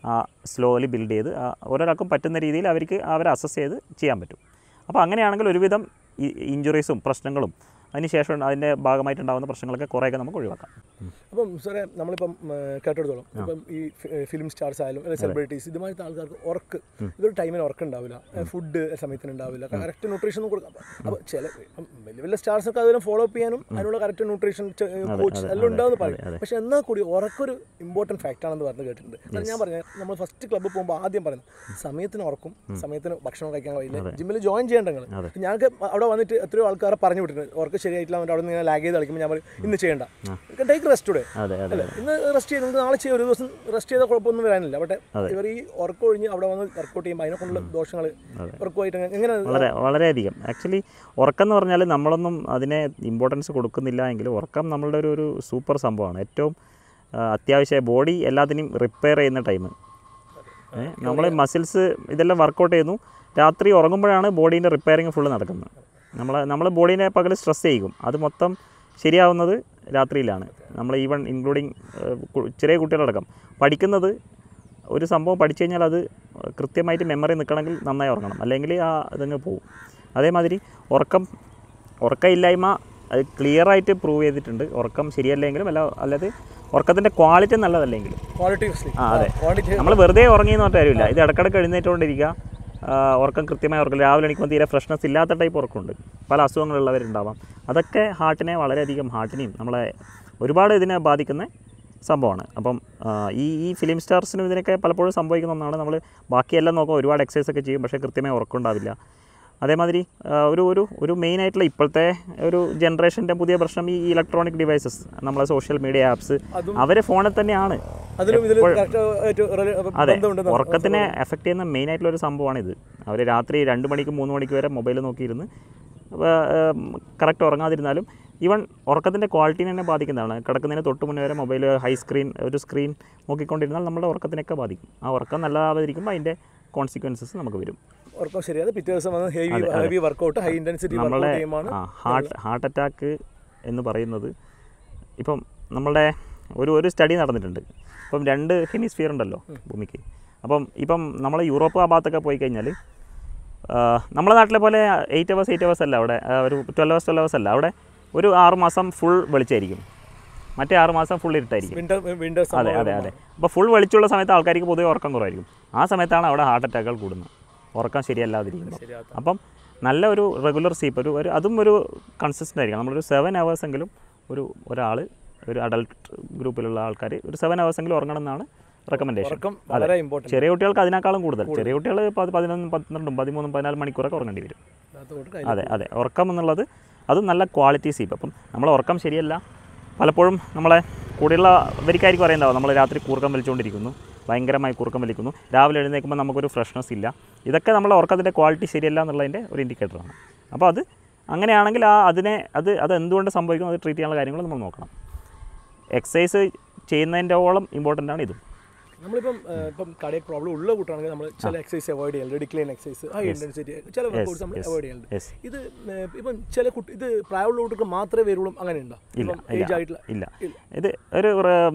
സ്ലോലി ബിൽഡ് ചെയ്ത് ആ, ഓരോരാൾക്കും പറ്റുന്ന രീതിയിൽ അവർക്ക് അവരെ അസസ് ചെയ്ത് ചെയ്യാൻ പറ്റും അപ്പോൾ അങ്ങനെയാണെങ്കിൽ ഒരുവിധം ഈ ഇഞ്ചുറീസും പ്രശ്നങ്ങളും അതിനുശേഷം അതിൻ്റെ ഭാഗമായിട്ടുണ്ടാകുന്ന പ്രശ്നങ്ങളൊക്കെ കുറേയൊക്കെ നമുക്ക് ഒഴിവാക്കാം അപ്പം സാറേ നമ്മളിപ്പം ഏ, കേട്ടെടുത്തോളം ഇപ്പം ഈ ഫിലിം സ്റ്റാർസ് ആയാലും അല്ലെങ്കിൽ സെലിബ്രിറ്റീസ് ഇതുമായിട്ട് ആൾക്കാർക്ക് ഉറക്ക് ഇതൊരു ടൈമിന് ഉറക്കം ഉണ്ടാവില്ല ഫുഡ് സമയത്തിന് ഉണ്ടാവില്ല കറക്റ്റ് ന്യൂട്രീഷൻ ഒന്നും കൊടുക്കാം അപ്പോൾ ചില ഇപ്പം വലിയ വലിയ സ്റ്റാർസ് ഒക്കെ അതിനെ ഫോളോ അപ്പ് ചെയ്യാനും അതിനുള്ള കറക്റ്റ് ന്യൂട്രീഷൻ കോച്ച് എല്ലാം ഉണ്ടാവുമെന്ന് പറയും പക്ഷെ എന്നാൽ കൂടി ഉറക്കൊരു ഇമ്പോർട്ടൻറ്റ് ഫാക്റ്റ് ആണെന്ന് പറഞ്ഞ് കേട്ടിട്ടുണ്ട് കാരണം ഞാൻ പറഞ്ഞ നമ്മൾ ഫസ്റ്റ് ക്ലബ്ബ് പോകുമ്പോൾ ആദ്യം പറയുന്നത് സമയത്തിന് ഉറക്കും സമയത്തിന് ഭക്ഷണം കഴിക്കാൻ കഴിയില്ല ജിമ്മിൽ ജോയിൻ ചെയ്യേണ്ട നിങ്ങൾ ഞങ്ങൾക്ക് അവിടെ വന്നിട്ട് എത്രയോ ആൾക്കാരെ പറഞ്ഞു വിട്ടിട്ടുണ്ട് ഉറക്കം ശരിയായിട്ടില്ല എന്നിട്ട് അവിടെ നിന്ന് ലാഗ് ചെയ്ത് കളിക്കുമ്പോൾ ഞാൻ പറയും ഇന്ന് ചെയ്യേണ്ട ടേക്ക് റെസ്റ്റ് ടുഡേ അതെ അതെ അല്ല ഇന്ന് റെസ്റ്റ് ചെയ്ത് നിങ്ങൾക്ക് നാളെ ചെയ്യും ഒരു ദിവസം റെസ്റ്റ് ചെയ്താൽ കുഴപ്പമൊന്നും വരാനില്ല പക്ഷേ ഇവർ ഈ ഉറക്കം ഒഴിഞ്ഞ് അവിടെ വന്ന് വർക്കൗട്ട് ചെയ്യുമ്പോൾ അതിനെ കൊണ്ടുള്ള ദോഷങ്ങൾ ഉറക്കമായിട്ട് എങ്ങനെ വളരെ വളരെയധികം ആക്ച്വലി ഉറക്കം എന്ന് പറഞ്ഞാൽ നമ്മളൊന്നും അതിനെ ഇമ്പോർട്ടൻസ് കൊടുക്കുന്നില്ല എങ്കിൽ ഉറക്കം നമ്മളുടെ ഒരു ഒരു സൂപ്പർ സംഭവമാണ് ഏറ്റവും ആ, അത്യാവശ്യ ബോഡി എല്ലാത്തിനെയും റിപ്പയർ ചെയ്യുന്ന ടൈം നമ്മൾ മസിൽസ് ഇതെല്ലാം വർക്കൗട്ട് ചെയ്യുന്നു രാത്രി ഉറങ്ങുമ്പോഴാണ് ബോഡീൻ്റെ റിപ്പയറിങ് ഫുള്ള് നടക്കുന്നത് നമ്മൾ നമ്മൾ ബോഡീനെ പകൽ സ്ട്രെസ് ചെയ്യും അത് മൊത്തം ശരിയാവുന്നത് രാത്രിയിലാണ് നമ്മൾ ഈവൺ ഇൻക്ലൂഡിങ് ചെറിയ കുട്ടികളടക്കം പഠിക്കുന്നത് ഒരു സംഭവം പഠിച്ചു കഴിഞ്ഞാൽ അത് കൃത്യമായിട്ട് മെമ്മറി നിൽക്കണമെങ്കിൽ നന്നായി ഉറങ്ങണം അല്ലെങ്കിൽ ആ ഇതങ്ങ് പോകും അതേമാതിരി ഉറക്കം ഉറക്കമില്ലായ്മ അത് ക്ലിയറായിട്ട് പ്രൂവ് ചെയ്തിട്ടുണ്ട് ഉറക്കം ശരിയല്ലെങ്കിലും അല്ല അല്ലാതെ ഉറക്കത്തിൻ്റെ ക്വാളിറ്റി നല്ലതല്ലെങ്കിലും ക്വാളിറ്റി ആ അതെ ക്വാണ്ടിറ്റി നമ്മൾ വെറുതെ ഉറങ്ങിയെന്ന് പറഞ്ഞ കാര്യമില്ല ഇത് ഇടക്കിടക്ക് എഴുന്നേറ്റുകൊണ്ടിരിക്കുക ആ, ഉറക്കം കൃത്യമായി ഉറക്കം രാവിലെ എണീക്കുമ്പോൾ തീരെ ഫ്രഷ്നെസ് ഇല്ലാത്ത ടൈപ്പ് ഉറക്കമുണ്ട് പല അസുഖങ്ങളുള്ളവരുണ്ടാവാം അതൊക്കെ ഹാർട്ടിനെ വളരെയധികം ഹാർട്ടിനെയും നമ്മളെ ഒരുപാട് ഇതിനെ ബാധിക്കുന്ന സംഭവമാണ് അപ്പം ആ, ഈ ഈ ഫിലിം സ്റ്റാർസിനും ഇതിനൊക്കെ പലപ്പോഴും സംഭവിക്കുന്ന ഒന്നാണ് നമ്മൾ ബാക്കിയെല്ലാം നോക്കാം ഒരുപാട് എക്സസൈസ് ഒക്കെ ചെയ്യും പക്ഷേ കൃത്യമായി ഉറക്കമുണ്ടാവില്ല അതേമാതിരി ആ, ഒരു ഒരു ഒരു മെയിൻ ആയിട്ടുള്ള ഇപ്പോഴത്തെ ഒരു ജനറേഷൻ്റെ പുതിയ പ്രശ്നം ഈ ഇലക്ട്രോണിക് ഡിവൈസസ് നമ്മളെ സോഷ്യൽ മീഡിയ ആപ്സ് അതും- അവർ ഫോണിൽ തന്നെയാണ് അതിലും ഇതിൽ കറക്റ്റ് ആയിട്ട് റില- അതെ ബന്ധമുണ്ടെന്ന് ഉറക്കത്തിനെ എഫക്റ്റ് ചെയ്യുന്ന മെയിൻ ആയിട്ടുള്ള ഒരു സംഭവമാണ് ഇത് അവർ രാത്രി രണ്ട് മണിക്ക് മൂന്ന് മണിക്ക് വരെ മൊബൈൽ നോക്കിയിരുന്ന് കറക്റ്റ് ഉറങ്ങാതിരുന്നാലും ഈവൻ ഉറക്കത്തിൻ്റെ ക്വാളിറ്റിനെ തന്നെ ബാധിക്കുന്നതാണ് കിടക്കുന്നതിന് തൊട്ട് മുന്നേ വരെ മൊബൈൽ ഹൈ സ്ക്രീൻ ഒരു സ്ക്രീൻ നോക്കിക്കൊണ്ടിരുന്നാൽ നമ്മുടെ ഉറക്കത്തിനൊക്കെ ബാധിക്കും ആ ഉറക്കം നല്ലതാവാതിരിക്കുമ്പോൾ അതിൻ്റെ കോൺസിക്വൻസസ് നമുക്ക് വരും ഉറക്കം ശരിയാതെ പിറ്റേ ദിവസം വന്ന് heavy heavy workout high intensity നമ്മളെ വർക്കൗട്ട് ചെയ്യുമ്പോൾ ആ ഹാർട്ട് ഹാർട്ട് അറ്റാക്ക് എന്ന് പറയുന്നത് ഇപ്പം നമ്മളുടെ ഒരു ഒരു സ്റ്റഡി നടന്നിട്ടുണ്ട് ഇപ്പം രണ്ട് ഹെമിസ്ഫിയർ ഉണ്ടല്ലോ ഭൂമിക്ക് അപ്പം ഇപ്പം നമ്മൾ യൂറോപ്പ് ആ ഭാഗത്തൊക്കെ പോയി കഴിഞ്ഞാൽ നമ്മുടെ നാട്ടിലെ പോലെ എയ്റ്റ് അവേഴ്സ് എയ്റ്റ് അവേഴ്സ് അല്ല അവിടെ ആ, ഒരു ട്വൽവ് അവേഴ്സ് ട്വൽവ് അവേഴ്സ് അല്ല അവിടെ ഒരു ആറ് മാസം ഫുൾ വെളിച്ചായിരിക്കും മറ്റേ ആറ് മാസം ഫുൾ ഇരുട്ടായിരിക്കും വിന്റർ വിന്റർ അതെ അതെ അതെ അപ്പോൾ ഫുൾ വെളിച്ചുള്ള സമയത്ത് ആൾക്കാർക്ക് പൊതുവെ ഉറക്കം കുറവായിരിക്കും ആ സമയത്താണ് അവിടെ ഹാർട്ട് അറ്റാക്കുകൾ കൂടുന്നത് ഉറക്കം ശരിയല്ലാതിരിക്കുന്നത് ശരിയാത്ത അപ്പം നല്ല ഒരു റെഗുലർ സ്ലീപ്പ് ഒരു ഒരു അതും ഒരു കൺസിസ്റ്റൻ്റ് ആയിരിക്കണം നമ്മളൊരു സെവൻ അവേഴ്സ് എങ്കിലും ഒരു ഒരാൾ ഒരു അഡൽട്ട് ഗ്രൂപ്പിലുള്ള ആൾക്കാർ ഒരു സെവൻ അവേഴ്സ് എങ്കിലും ഉറങ്ങണം എന്നാണ് റെക്കമെൻഡേഷൻ ഉറക്കം വളരെ ഇമ്പോർട്ടൻറ്റ് ചെറിയ കുട്ടികൾക്ക് അതിനേക്കാളും കൂടുതൽ ചെറിയ കുട്ടികൾ പത് പതിനൊന്നും പന്ത്രണ്ടും പതിമൂന്നും പതിനാല് മണിക്കൂറൊക്കെ ഉറങ്ങേണ്ടി വരും അതെ അതെ ഉറക്കം എന്നുള്ളത് അതും നല്ല ക്വാളിറ്റി സ്ലീപ്പ് അപ്പം നമ്മളെ ഉറക്കം ശരിയല്ല പലപ്പോഴും നമ്മളെ കൂടെയുള്ള ഇവർക്കായിരിക്കും അറിയുന്നുണ്ടാവും നമ്മൾ രാത്രി കൂർക്കം വലിച്ചുകൊണ്ടിരിക്കുന്നു ഭയങ്കരമായി കൂർക്കം വലിക്കുന്നു രാവിലെ എഴുന്നേൽക്കുമ്പോൾ നമുക്കൊരു ഫ്രഷ്നെസ് ഇല്ല ഇതൊക്കെ നമ്മളെ ഉറക്കത്തിൻ്റെ ക്വാളിറ്റി ശരിയല്ല എന്നുള്ളതിൻ്റെ ഒരു ഇൻഡിക്കേറ്ററാണ് അപ്പോൾ അത് അങ്ങനെയാണെങ്കിൽ ആ അതിനെ അത് അത് എന്തുകൊണ്ട് സംഭവിക്കുന്നു അത് ട്രീറ്റ് ചെയ്യാനുള്ള കാര്യങ്ങൾ നമ്മൾ നോക്കണം എക്സസൈസ് ചെയ്യുന്നതിൻ്റെ ഓളം ഇമ്പോർട്ടൻ്റ് ആണ് ഇതും നമ്മളിപ്പം ഏഹ്, ഇപ്പം കാർഡിയക് പ്രോബ്ലം ഉള്ള കൂട്ടാണെങ്കിൽ നമ്മൾ ചില എക്സസൈസ് അവോയ്ഡ് ചെയ്യലുണ്ട് ഡിക്ലൈൻ എക്സസൈസ് ഹൈ ഇന്റൻസിറ്റി ചില വർക്കൗട്ട്സ് നമ്മൾ അവോയ്ഡ് ചെയ്യലുണ്ട് യെസ് ഇത് ഏഹ്, ഇപ്പം ചില കുട്ടി ഇത് പ്രായമുള്ള കുട്ടികൾക്ക് മാത്രമേ വരുള്ളൂ അങ്ങനെ ഉണ്ടോ ഇല്ല ഏജ് ഇല്ല ആയിട്ടുള്ള ഇല്ല ഇല്ല. ഇത് ഒരു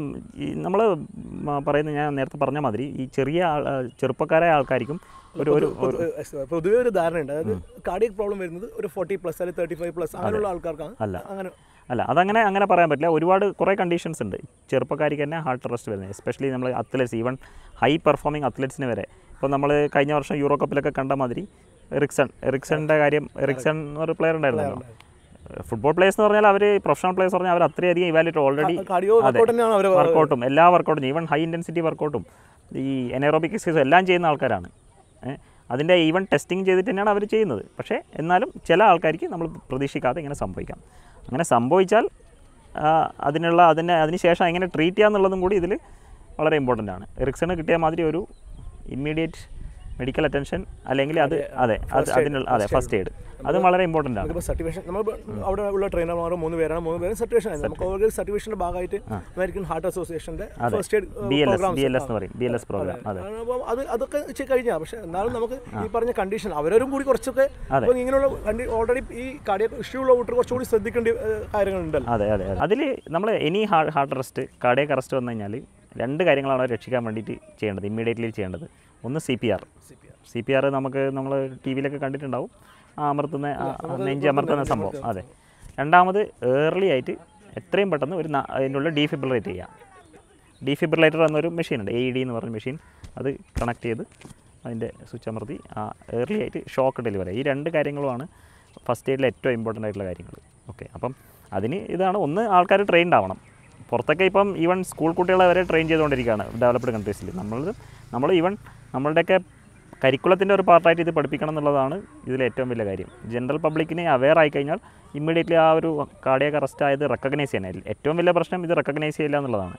നമ്മൾ പറയുന്ന ഞാൻ നേരത്തെ പറഞ്ഞ മാതിരി ഈ ചെറിയ ആൾ- ആ, ചെറുപ്പക്കാരായ ആൾക്കാർക്കും ഒരു ഒരു ഒരു- പൊതു- പൊതുവേ ഒരു ധാരണയുണ്ട് അതായത് കാർഡിയക് പ്രോബ്ലം വരുന്നത് ഒരു ഫോർട്ടി പ്ലസ് അല്ലെങ്കിൽ തേർട്ടി ഫൈവ് പ്ലസ് അങ്ങനെയുള്ള ആൾക്കാർക്കാണ് അല്ല. അങ്ങനെ അല്ല അതങ്ങനെ അങ്ങനെ പറയാൻ പറ്റില്ല ഒരുപാട് കുറേ കണ്ടീഷൻസ് ഉണ്ട് ചെറുപ്പക്കാർക്ക് തന്നെ ഹാർട്ട് അറസ്റ്റ് വരുന്നത് എസ്പെഷ്യലി നമ്മൾ അത്ലറ്റ്സ് ഈവൻ ഹൈ പെർഫോമിംഗ് അത്ലറ്റ്സിന് വരെ ഇപ്പോൾ നമ്മൾ കഴിഞ്ഞ വർഷം യൂറോ കപ്പിലൊക്കെ കണ്ട മാതിരി എറിക്സൺ എറിക്സണിൻ്റെ കാര്യം എറിക്സൺ എന്നൊരു പ്ലെയർ ഉണ്ടായിരുന്നല്ലോ ഫുട്ബോൾ പ്ലേയേഴ്സ് എന്ന് പറഞ്ഞാൽ അവർ പ്രൊഫഷണൽ പ്ലേയേഴ്സ് പറഞ്ഞാൽ അവർ അത്രയധികം ഇവാലുവേറ്റ് ഓൾറെഡി കാർഡിയോ വർക്കൗട്ട് തന്നെയാണ് അവർ വർക്കൗട്ടും എല്ലാ വർക്കൗട്ടും ഈവൻ ഹൈ ഇൻറ്റൻസിറ്റി വർക്കൗട്ടും ഈ എനറോബിക് എക്സസൈസ് എല്ലാം ചെയ്യുന്ന ആൾക്കാരാണ് ഏ, അതിൻ്റെ ഈവൻ ടെസ്റ്റിംഗ് ചെയ്തിട്ട് തന്നെയാണ് അവർ ചെയ്യുന്നത് പക്ഷേ എന്നാലും ചില ആൾക്കാർക്ക് നമ്മൾ പ്രതീക്ഷിക്കാതെ ഇങ്ങനെ സംഭവിക്കാം അങ്ങനെ സംഭവിച്ചാൽ ആ, അതിനുള്ള അതിനെ അതിന് ശേഷം എങ്ങനെ ട്രീറ്റ് ചെയ്യാന്നുള്ളതും കൂടി ഇതിൽ വളരെ ഇമ്പോർട്ടൻ്റ് ആണ് എറിക്സണ് കിട്ടിയ മാതിരി ഒരു ഇമ്മീഡിയറ്റ് മെഡിക്കൽ അറ്റൻഷൻ അല്ലെങ്കിൽ അത് അതെ അത് അതിനുള്ള അതെ ഫസ്റ്റ് എയ്ഡ് അതും വളരെ ഇമ്പോർട്ടൻ്റ് ആണ് നമുക്കിപ്പോൾ സർട്ടിഫിക്കേഷൻ നമ്മൾ അവിടെ ഉള്ള ട്രെയിനർമാർ മൂന്ന് പേരാണ് മൂന്ന് പേരും സർട്ടിഫിക്കേഷൻ ആയിരുന്നു നമുക്ക് ഓൾറെഡി സർട്ടിഫിക്കേഷൻ്റെ ഭാഗമായിട്ട് അമേരിക്കൻ ഹാർട്ട് അസോസിയേഷൻ്റെ first aid B L S B L S എന്ന് പറയും ബി എൽ എസ് പ്രോഗ്രാം അതെ അപ്പോൾ അത് അതൊക്കെ ചെയ്ത് കഴിഞ്ഞാൽ പക്ഷേ എന്നാലും നമുക്ക് ഈ പറഞ്ഞ കണ്ടീഷൻ അവരും കൂടി കുറച്ചൊക്കെ ഇപ്പം ഇങ്ങനെയുള്ള കണ്ടി ഓൾറെഡി ഈ കാർഡിയ ഇഷ്യൂ ഉള്ള കൂട്ടർ കുറച്ചുകൂടി ശ്രദ്ധിക്കേണ്ട ഏഹ്, കാര്യങ്ങളുണ്ടല്ലോ അതെ അതെ അതെ അതിൽ നമ്മൾ any heart heart arrest cardiac arrest വന്നു കഴിഞ്ഞാൽ രണ്ട് കാര്യങ്ങളാണ് അവരെ രക്ഷിക്കാൻ വേണ്ടിയിട്ട് ചെയ്യേണ്ടത് ഇമ്മീഡിയറ്റ്ലി ചെയ്യേണ്ടത് ഒന്ന് C P R C P R നമുക്ക് നമ്മൾ ടി വിയിലൊക്കെ കണ്ടിട്ടുണ്ടാവും ആ അമർത്തുന്ന ആ, ആ നെഞ്ച് അമർത്തുന്ന സംഭവം അതെ രണ്ടാമത് ഏർലി ആയിട്ട് എത്രയും പെട്ടെന്ന് ഒരു ന- അതിനുള്ള ഡീഫിബ്രിലേറ്റ് ചെയ്യുക ഡീഫിബ്രിലേറ്റർ എന്നൊരു മെഷീൻ ഉണ്ട് എ ഡി എന്ന് പറഞ്ഞ മെഷീൻ അത് കണക്ട് ചെയ്ത് അതിൻ്റെ സ്വിച്ച് അമർത്തി ആ ഏർലി ആയിട്ട് ഷോക്ക് ഡെലിവറി ഈ രണ്ട് കാര്യങ്ങളുമാണ് ഫസ്റ്റ് എയ്ഡിലെ ഏറ്റവും ഇമ്പോർട്ടൻ്റ് ആയിട്ടുള്ള കാര്യങ്ങൾ ഓക്കെ അപ്പം അതിന് ഇതാണ് ഒന്ന് ആൾക്കാർ ട്രെയിൻഡ് ആവണം പുറത്തൊക്കെ ഇപ്പം ഈവൻ സ്കൂൾ കുട്ടികളെ വരെ ട്രെയിൻ ചെയ്തുകൊണ്ടിരിക്കുകയാണ് ഡെവലപ്ഡ് കൺട്രീസിൽ നമ്മൾ നമ്മൾ ഈവൻ നമ്മളുടെയൊക്കെ കരിക്കുലത്തിൻ്റെ ഒരു പാർട്ടായിട്ട് ഇത് പഠിപ്പിക്കണം എന്നുള്ളതാണ് ഇതിലെ ഏറ്റവും വലിയ കാര്യം ജനറൽ പബ്ലിക്കിനെ അവെയർ ആയി കഴിഞ്ഞാൽ ഇമ്മീഡിയറ്റ്ലി ആ ഒരു കാർഡിയക്ക് അറസ്റ്റ് ആയത് റെക്കഗ്നൈസ് ചെയ്യാൻ ഏറ്റവും വലിയ പ്രശ്നം ഇത് റെക്കഗ്നൈസ് ചെയ്യില്ല എന്നുള്ളതാണ്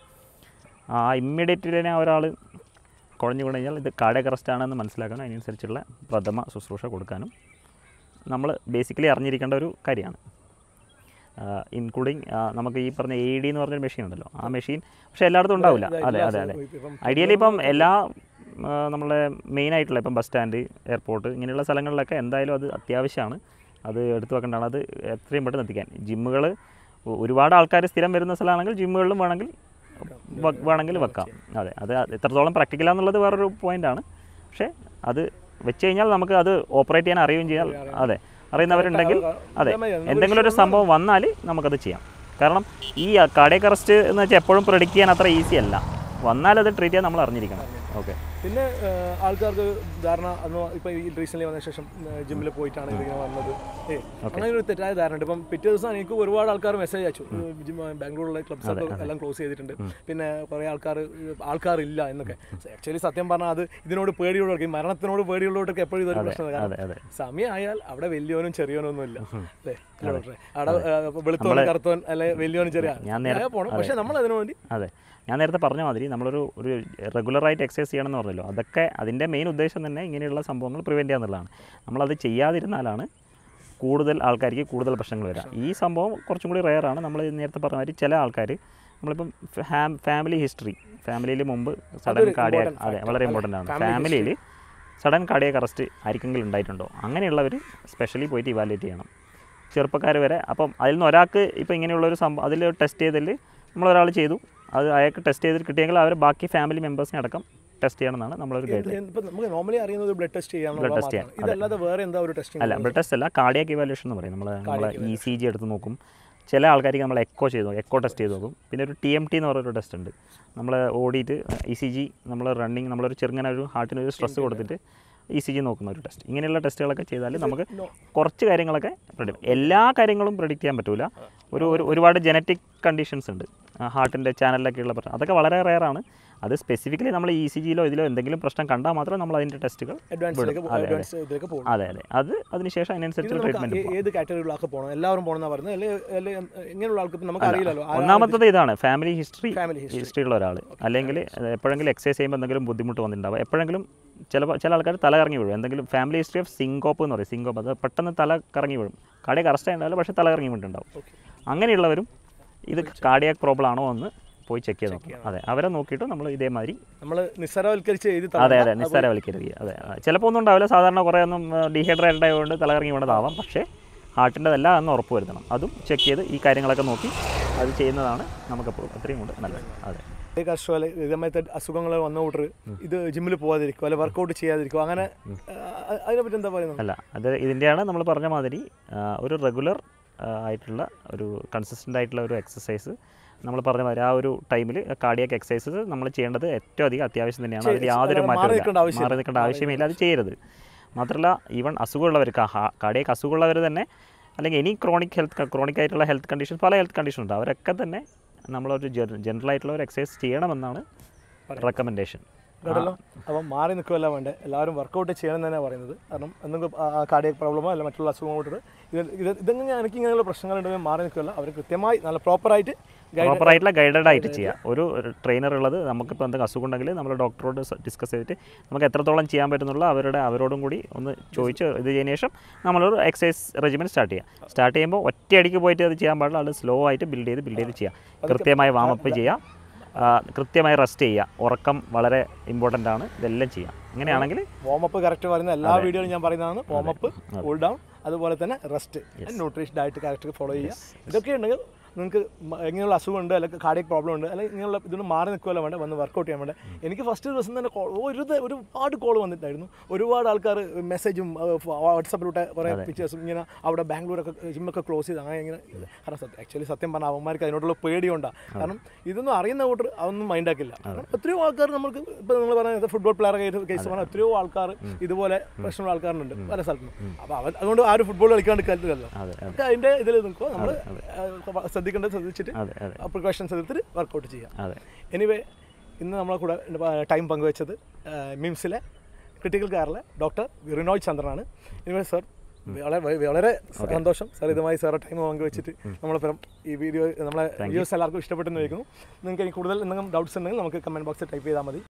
ആ ഇമ്മീഡിയറ്റ്ലി തന്നെ ഒരാൾ കുഴഞ്ഞു വീണ് കഴിഞ്ഞാൽ ഇത് കാർഡിയക്ക് അറസ്റ്റ് ആണെന്ന് മനസ്സിലാക്കാനും അതിനനുസരിച്ചുള്ള പ്രഥമ ശുശ്രൂഷ കൊടുക്കാനും നമ്മൾ ബേസിക്കലി അറിഞ്ഞിരിക്കേണ്ട ഒരു കാര്യമാണ് ഇൻക്ലൂഡിങ് നമുക്ക് ഈ പറഞ്ഞ എ ഡി എന്ന് പറഞ്ഞൊരു മെഷീൻ ഉണ്ടല്ലോ ആ മെഷീൻ പക്ഷേ എല്ലായിടത്തും ഉണ്ടാവില്ല അതെ അതെ അതെ ഇപ്പം ഐഡിയലി ഇപ്പം എല്ലാ ആ, നമ്മളെ മെയിൻ ആയിട്ടുള്ള ഇപ്പം ബസ് സ്റ്റാൻഡ് എയർപോർട്ട് ഇങ്ങനെയുള്ള സ്ഥലങ്ങളിലൊക്കെ എന്തായാലും അത് അത്യാവശ്യമാണ് അത് എടുത്തു വെക്കേണ്ടതാണ് അത് എത്രയും പെട്ടെന്ന് എത്തിക്കാൻ ജിമ്മുകൾ ഒരുപാട് ആൾക്കാർ സ്ഥിരം വരുന്ന സ്ഥലമാണെങ്കിൽ ജിമ്മുകളിലും വേണമെങ്കിൽ വ- വേണമെങ്കിൽ വെക്കാം അതെ അത് എത്രത്തോളം പ്രാക്ടിക്കലാന്നുള്ളത് വേറൊരു പോയിൻ്റാണ് പക്ഷേ അത് വെച്ച് കഴിഞ്ഞാൽ നമുക്ക് അത് ഓപ്പറേറ്റ് ചെയ്യാൻ അറിയുകയും ചെയ്യാം അതെ അറിയുന്നവരുണ്ടെങ്കിൽ അതെ എന്തെങ്കിലും ഒരു സംഭവം വന്നാൽ നമുക്കത് ചെയ്യാം കാരണം ഈ കാർഡിയക് അറസ്റ്റ് എന്ന് വെച്ചാൽ എപ്പോഴും പ്രെഡിക്റ്റ് ചെയ്യാൻ അത്ര ഈസി അല്ല വന്നാൽ അത് ട്രീറ്റ് ചെയ്യാൻ നമ്മൾ അറിഞ്ഞിരിക്കണം ഓക്കെ പിന്നെ ഏഹ്, ആൾക്കാർക്ക് ധാരണ അന്ന് ഇപ്പൊ ഈ റീസെന്റ് വന്ന ശേഷം ജിമ്മിൽ പോയിട്ടാണ് ഇതിങ്ങനെ വന്നത് ഏ അങ്ങനെ ഒരു തെറ്റായ ധാരണ ഉണ്ട് ഇപ്പം പിറ്റേ ദിവസം എനിക്ക് ഒരുപാട് ആൾക്കാർ മെസ്സേജ് അയച്ചു ജിം ബാംഗ്ലൂരിലെ ക്ലബ്സ് ഒക്കെ എല്ലാം ക്ലോസ് ചെയ്തിട്ടുണ്ട് പിന്നെ കുറേ ആൾക്കാർ ആൾക്കാരില്ല എന്നൊക്കെ ആക്ച്വലി സത്യം പറഞ്ഞാൽ അത് ഇതിനോട് പേടിയുള്ളവർക്ക് ഈ മരണത്തിനോട് പേടിയുള്ളവർക്ക് എപ്പോഴും ഇതൊരു പ്രശ്നമാണ് കാരണം അതെ അതെ സമയമായാൽ അവിടെ വലിയവനും ചെറിയവനും ഇല്ല അല്ലേ അല്ലേ ഡോക്ടറെ? അവിടെ ഏഹ്, വെളുത്തവൻ കറുത്തവൻ അല്ലെ വലിയവനും ചെറിയ ഞാൻ നേരെ- പോകണം പക്ഷെ നമ്മൾ അതിനു വേണ്ടി അതെ ഞാൻ നേരത്തെ പറഞ്ഞ മാതിരി നമ്മളൊരു ഒരു റെഗുലറായിട്ട് എക്സസൈസ് ചെയ്യണമെന്ന് പറഞ്ഞല്ലോ അതൊക്കെ അതിൻ്റെ മെയിൻ ഉദ്ദേശം തന്നെ ഇങ്ങനെയുള്ള സംഭവങ്ങൾ പ്രിവെൻറ്റ് ചെയ്യുക എന്നുള്ളതാണ് നമ്മളത് ചെയ്യാതിരുന്നാലാണ് കൂടുതൽ ആൾക്കാർക്ക് കൂടുതൽ പ്രശ്നങ്ങൾ വരാം ഈ സംഭവം കുറച്ചും കൂടി റെയറാണ് നമ്മൾ നേരത്തെ പറഞ്ഞ മാതിരി ചില ആൾക്കാർ നമ്മളിപ്പം ഫാമിലി ഹിസ്റ്ററി ഫാമിലിയിൽ മുമ്പ് സഡൻ കാർഡിയ അതെ വളരെ ഇമ്പോർട്ടൻ്റ് ആണ് ഫാമിലിയിൽ സഡൻ കാർഡിയക് അറസ്റ്റ് ആർക്കെങ്കിലും ഉണ്ടായിട്ടുണ്ടോ അങ്ങനെയുള്ളവർ സ്പെഷ്യലി പോയിട്ട് ഇവാലുവേറ്റ് ചെയ്യണം ചെറുപ്പക്കാർ വരെ അപ്പം അതിൽ നിന്ന് ഒരാൾക്ക് ഇപ്പോൾ ഇങ്ങനെയുള്ളൊരു സംഭവം അതിൽ ടെസ്റ്റ് ചെയ്തതിൽ നമ്മളൊരാൾ ചെയ്തു അത് അയാൾക്ക് ടെസ്റ്റ് ചെയ്തിട്ട് കിട്ടിയെങ്കിൽ അവർ ബാക്കി ഫാമിലി മെമ്പേഴ്സിനെ അടക്കം ടെസ്റ്റ് ചെയ്യണമെന്നാണ് നമ്മളൊരു ഗൈഡ് ഇപ്പൊ നമുക്ക് നോർമലി അറിയുന്നത് ബ്ലഡ് ടെസ്റ്റ് ചെയ്യാനുള്ള test ചെയ്യാൻ, ഇതല്ലാതെ വേറെ എന്താ ഒരു ടെസ്റ്റിംഗ് അല്ല ബ്ലഡ് ടെസ്റ്റ് അല്ല കാർഡിയാക് ഇവാലുവേഷൻ എന്ന് പറയും നമ്മൾ നമ്മളെ ഇ സി ജി എടുത്ത് നോക്കും ചില ആൾക്കാർക്ക് നമ്മൾ എക്കോ ചെയ്ത് നോക്കും എക്കോ ടെസ്റ്റ് ചെയ്ത് നോക്കും പിന്നെ ഒരു ടി എം ടി എന്ന് പറയുന്ന ടെസ്റ്റ് ഉണ്ട് നമ്മൾ ഓടിയിട്ട് ഇ സി ജി നമ്മൾ റണ്ണിങ് നമ്മളൊരു ചെറുങ്ങനെ ഒരു ഹാർട്ടിന് ഒരു സ്ട്രെസ് കൊടുത്തിട്ട് ഇ സി ജി നോക്കുന്ന ഒരു ടെസ്റ്റ് ഇങ്ങനെയുള്ള ടെസ്റ്റുകളൊക്കെ ചെയ്താൽ നമുക്ക് കുറച്ച് കാര്യങ്ങളൊക്കെ പ്രഡിക്റ്റ് എല്ലാ കാര്യങ്ങളും പ്രഡിക്റ്റ് ചെയ്യാൻ പറ്റില്ല ഒരു ഒരു ഒരുപാട് ജനറ്റിക് കണ്ടീഷൻസ് ഉണ്ട് ഹാർട്ടിൻ്റെ ചാനലിലൊക്കെയുള്ള പ്രശ്നം അതൊക്കെ വളരെ റെയറാണ് അത് സ്പെസിഫിക്കലി നമ്മൾ ഇ സി ജിയിലോ ഇതിലോ എന്തെങ്കിലും പ്രശ്നം കണ്ടാൽ മാത്രമേ നമ്മൾ അതിൻ്റെ ടെസ്റ്റുകൾ അഡ്വാൻസിലേക്ക് അതെ, അഡ്വാൻസ് ഇതിലേക്ക് പോകും അതെ അതെ അത് അതിനുശേഷം അതിനനുസരിച്ച് നമുക്ക് ട്രീറ്റ്മെൻറ്റ് ഏ- ഏത് കാറ്റഗറിയിലുള്ള പോകണം എല്ലാവരും പോകണമെന്നാ പറയുന്നത് അല്ലെ അല്ലെ ഇങ്ങനെയുള്ള ആൾക്ക് നമുക്ക് അറിയില്ലല്ലോ ആരാ- ഒന്നാമത്തത് ഇതാണ് family history family history history ഉള്ള ഒരാൾ അല്ലെങ്കിൽ എപ്പോഴെങ്കിലും എക്സസൈസ് ചെയ്യുമ്പോൾ എന്തെങ്കിലും ബുദ്ധിമുട്ട് വന്നിട്ടുണ്ടാവും എപ്പോഴെങ്കിലും ചില ചില ആൾക്കാർ തല കറങ്ങി വീഴും എന്തെങ്കിലും ഫാമിലി ഹിസ്റ്ററി ഓഫ് സിങ്കോപ്പ് എന്ന് പറയും സിങ്കോപ്പ് അത് പെട്ടെന്ന് തല കറങ്ങി വീഴും കാർഡിയക് അറസ്റ്റ് ആയിട്ടുണ്ടാവില്ല പക്ഷേ തല കറങ്ങി വീണിട്ടുണ്ടാവും ഓക്കെ അങ്ങനെയുള്ളവരും ഇത് കാർഡിയാക് പ്രോബ്ലം ആണോ എന്ന് പോയി ചെക്ക് ചെയ്ത് നോക്കണം അതെ അവരെ നോക്കിയിട്ട് നമ്മൾ ഇതേമാതിരി നമ്മൾ നിസ്സാരവൽക്കരിച്ച് എഴുതി അതെ തള്ളണ്ട. അതെ നിസ്സാരവൽക്കരുത് അതെ ആ, ചിലപ്പോൾ ഒന്നും ഉണ്ടാവില്ല സാധാരണ കുറേ ഒന്നും ഡീഹൈഡ്രേറ്റഡ് ആയതുകൊണ്ട് തലകറങ്ങി വീണതാവാം പക്ഷേ ഹാർട്ടിൻ്റെതല്ല എന്ന് ഉറപ്പ് വരുത്തണം അതും ചെക്ക് ചെയ്ത് ഈ കാര്യങ്ങളൊക്കെ നോക്കി അത് ചെയ്യുന്നതാണ് നമുക്കപ്പോൾ അത്രയും കൂടെ നല്ലത് അതെ ഈ കർഷക അല്ലെ ഇതേമാതിരത്തെ അസുഖങ്ങൾ വന്ന കൂട്ടർ ഇത് ജിമ്മിൽ പോകാതിരിക്കും അല്ലെ വർക്കൗട്ട് ചെയ്യാതിരിക്കും അങ്ങനെ ആ, അതിനെപ്പറ്റി എന്താ പറയുന്നത് അല്ല അത് ഇതിൻ്റെയാണ് നമ്മൾ പറഞ്ഞ മാതിരി ആ, ഒരു റെഗുലർ ആയിട്ടുള്ള ഒരു കൺസിസ്റ്റൻ്റ് ആയിട്ടുള്ള ഒരു എക്സസൈസ് നമ്മൾ പറഞ്ഞ മാതിരി ആ ഒരു ടൈമിൽ കാർഡിയാക്ക് എക്സസൈസസ് നമ്മൾ ചെയ്യേണ്ടത് ഏറ്റവും അധികം അത്യാവശ്യം തന്നെയാണ് അതിൽ യാതൊരു മാറി മാറ്റവും നിൽക്കേണ്ട ആവശ്യമില്ല. മാറി നിൽക്കേണ്ട ആവശ്യമില്ല അത് ചെയ്യരുത് മാത്രമല്ല ഈവൻ അസുഖമുള്ളവർക്ക് കാർഡിയാക്ക് അസുഖമുള്ളവർ തന്നെ അല്ലെങ്കിൽ എനി ക്രോണിക് ഹെൽത്ത് ക്രോണിക് ആയിട്ടുള്ള ഹെൽത്ത് കണ്ടീഷൻ പല ഹെൽത്ത് കണ്ടീഷൻ ഉണ്ട് അവരൊക്കെ തന്നെ നമ്മളൊരു ജനറൽ ആയിട്ടുള്ള ഒരു എക്സസൈസ് ചെയ്യണമെന്നാണ് റെക്കമെൻഡേഷൻ കേട്ടല്ലോ അപ്പം മാറി നിൽക്കുകയല്ല വേണ്ടേ എല്ലാവരും വർക്കൗട്ട് ചെയ്യണം എന്ന് തന്നെയാണ് പറയുന്നത് കാരണം എന്തെങ്കിലും കാർഡിയക് പ്രോബ്ലമോ അല്ല മറ്റുള്ള അസുഖമോ കൂട്ടിട്ട് ഇത് ഇത് ഇതെങ്ങനെ എനിക്ക് ഇങ്ങനെയുള്ള പ്രശ്നങ്ങളുണ്ടെങ്കിൽ മാറി നിൽക്കുകയല്ല അവർ കൃത്യമായി നല്ല പ്രോപ്പറായിട്ട് ഗൈഡ് പ്രോപ്പർ ആയിട്ടുള്ള ഗൈഡഡ് ആയിട്ട് ചെയ്യാം ഒരു ട്രെയിനർ ഉള്ളത് നമുക്കിപ്പോൾ എന്തെങ്കിലും അസുഖം ഉണ്ടെങ്കിൽ നമ്മൾ ഡോക്ടറോട് ഡിസ്കസ് ചെയ്തിട്ട് നമുക്ക് എത്രത്തോളം ചെയ്യാൻ പറ്റുന്നുള്ള അവരുടെ അവരോടും കൂടി ഒന്ന് ചോദിച്ച് ഇത് ചെയ്തതിന് ശേഷം നമ്മളൊരു എക്സസൈസ് റെജിമെൻ സ്റ്റാർട്ട് ചെയ്യാം സ്റ്റാർട്ട് ചെയ്യുമ്പോൾ ഒറ്റയടിക്ക് പോയിട്ട് അത് ചെയ്യാൻ പാടില്ല അത് സ്ലോ ആയിട്ട് ബിൽഡ് ചെയ്ത് ബിൽഡ് ചെയ്ത് ചെയ്യാം കൃത്യമായി വാമപ്പ് ചെയ്യാം ആ, കൃത്യമായി റെസ്റ്റ് ചെയ്യുക ഉറക്കം വളരെ ഇമ്പോർട്ടൻ്റ് ആണ് ഇതെല്ലാം ചെയ്യാം അങ്ങനെയാണെങ്കിൽ വാമപ്പ് കറക്റ്റ് പറയുന്ന എല്ലാ വീഡിയോയിലും ഞാൻ പറയുന്നതാണ് വാമപ്പ് കൂൾ ഡൗൺ അതുപോലെ തന്നെ rest nutrition diet correct follow ചെയ്യുക ഇതൊക്കെ ഉണ്ടെങ്കിൽ നിങ്ങൾക്ക് മ- ഇങ്ങനെയുള്ള അസുഖമുണ്ട് അല്ലെങ്കിൽ കാർഡിയക് പ്രോബ്ലം ഉണ്ട് അല്ലെങ്കിൽ ഇങ്ങനെയുള്ള ഇതൊന്നും മാറി നിൽക്കുമല്ലോ വേണ്ട വന്ന് വർക്കൗട്ട് ചെയ്യാൻ വേണ്ട എനിക്ക് ഫസ്റ്റ് ദിവസം തന്നെ call- ഒരു ദ- ഒരുപാട് കോൾ വന്നിട്ടായിരുന്നു ഒരുപാട് ആൾക്കാർ മെസ്സേജും വാട്സപ്പിലൂടെ കുറേ പിക്ചേഴ്സും ഇങ്ങനെ അവിടെ ബാംഗ്ലൂരൊക്കെ ജിമ്മൊക്കെ ക്ലോസ് ചെയ്ത് അങ്ങനെ ഇങ്ങനെ കാരണം സത്യം ആക്ച്വലി സത്യം പറഞ്ഞാൽ അവന്മാർക്ക് അതിനോടുള്ള പേടിയുണ്ടാണ് കാരണം ഇതൊന്നും അറിയുന്ന കൂട്ടർ അതൊന്നും മൈൻഡ് ആക്കില്ല കാരണം എത്രയോ ആൾക്കാർ നമുക്ക് ഇപ്പോൾ നിങ്ങൾ പറഞ്ഞ ഫുട്ബോൾ പ്ലെയർ കേസ് പറഞ്ഞാൽ എത്രയോ ആൾക്കാർ ഇതുപോലെ പ്രശ്നമുള്ള ആൾക്കാരുണ്ട് പല സ്ഥലത്തും അപ്പോൾ അവർ അതുകൊണ്ട് ആരും ഫുട്ബോൾ കളിക്കാണ്ട് കളില്ലല്ലോ അതെ അതെ ഒക്കെ അതിൻ്റെ ഇതിൽ നിൽക്കുക നമ്മൾ ശ്രദ്ധിക്കേണ്ടത് ശ്രദ്ധിച്ചിട്ട് അതെ അതെ പ്രിക്കോഷൻസ് എടുത്തിട്ട് വർക്കൗട്ട് ചെയ്യാം അതെ എനിവേ ഇന്ന് നമ്മളെ കൂടെ ടൈം പങ്കുവച്ചത് മിംസിലെ ക്രിട്ടിക്കൽ കെയറിലെ ഡോക്ടർ റിനോയ് ചന്ദ്രനാണ് എനിവേ സർ വളരെ വളരെ സന്തോഷം സാർ ഇതുമായി സാറെ ടൈം പങ്കുവച്ചിട്ട് നമ്മളിപ്പം ഈ വീഡിയോ നമ്മളെ വീഡിയോസ് എല്ലാവർക്കും ഇഷ്ടപ്പെട്ടെന്ന് വയ്ക്കുന്നു നിങ്ങൾക്ക് ഇനി കൂടുതൽ എന്തെങ്കിലും ഡൗട്ട്സ് ഉണ്ടെങ്കിൽ നമുക്ക് കമൻറ്റ് ബോക്സിൽ ടൈപ്പ് ചെയ്താൽ മതി